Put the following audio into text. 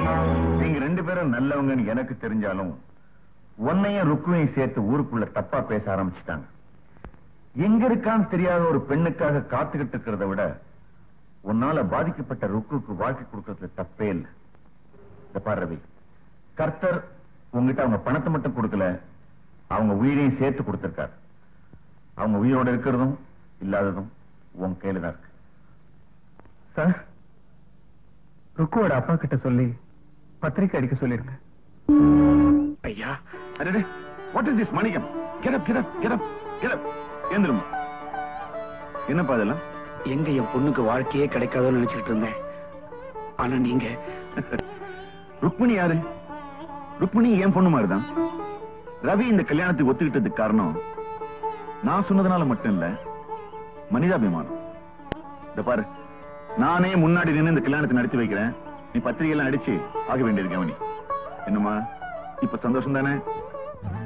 நீங்க ரெண்டு பேரும் நல்லவங்கன்னு எனக்கு தெரிஞ்சாலும் உன்னையும் ருக்குவையும் சேர்த்து ஊருக்குள்ள தப்பா பேச ஆரம்பிச்சிட்டாங்க எங்க இருக்கான்னு தெரியாத ஒரு பெண்ணுக்காக காத்துக்கிட்டு இருக்கிறத விட உன்னால பாதிக்கப்பட்ட ருக்குக்கு வாழ்க்கை கொடுக்கறதுல தப்பே இல்லை இந்த பாரு ரவி கர்த்தர் உங்ககிட்ட அவங்க பணத்தை மட்டும் கொடுக்கல அவங்க உயிரையும் சேர்த்து கொடுத்திருக்காரு அவங்க உயிரோட இருக்கிறதும் இல்லாததும் உன் கையில தான் இருக்கு சார் ருக்குவோட அப்பா கிட்ட சொல்லி பத்திரிக்கை அடிக்க சொல்லிருங்க ஐயா அடடே what is this Manickam get up get up get up get up ஏந்திரமா என்னப்பா இதெல்லாம் எங்க என் பொண்ணுக்கு வாழ்க்கையே கிடைக்காதோன்னு நினைச்சிட்டு இருந்தேன் ஆனா நீங்க ருக்மிணி யாரு ருக்மிணி என் பொண்ணு மாதிரிதான் ரவி இந்த கல்யாணத்துக்கு ஒத்துக்கிட்டதுக்கு காரணம் நான் சொன்னதுனால மட்டும் இல்ல மனிதாபிமானம் இந்த பாரு நானே முன்னாடி நின்னு இந்த கல்யாணத்தை நடத்தி வைக்கிறேன் நீ பத்திரிகை எல்லாம் அடிச்சு ஆக வேண்டியது கவனி என்னம்மா இப்ப சந்தோஷம் தானே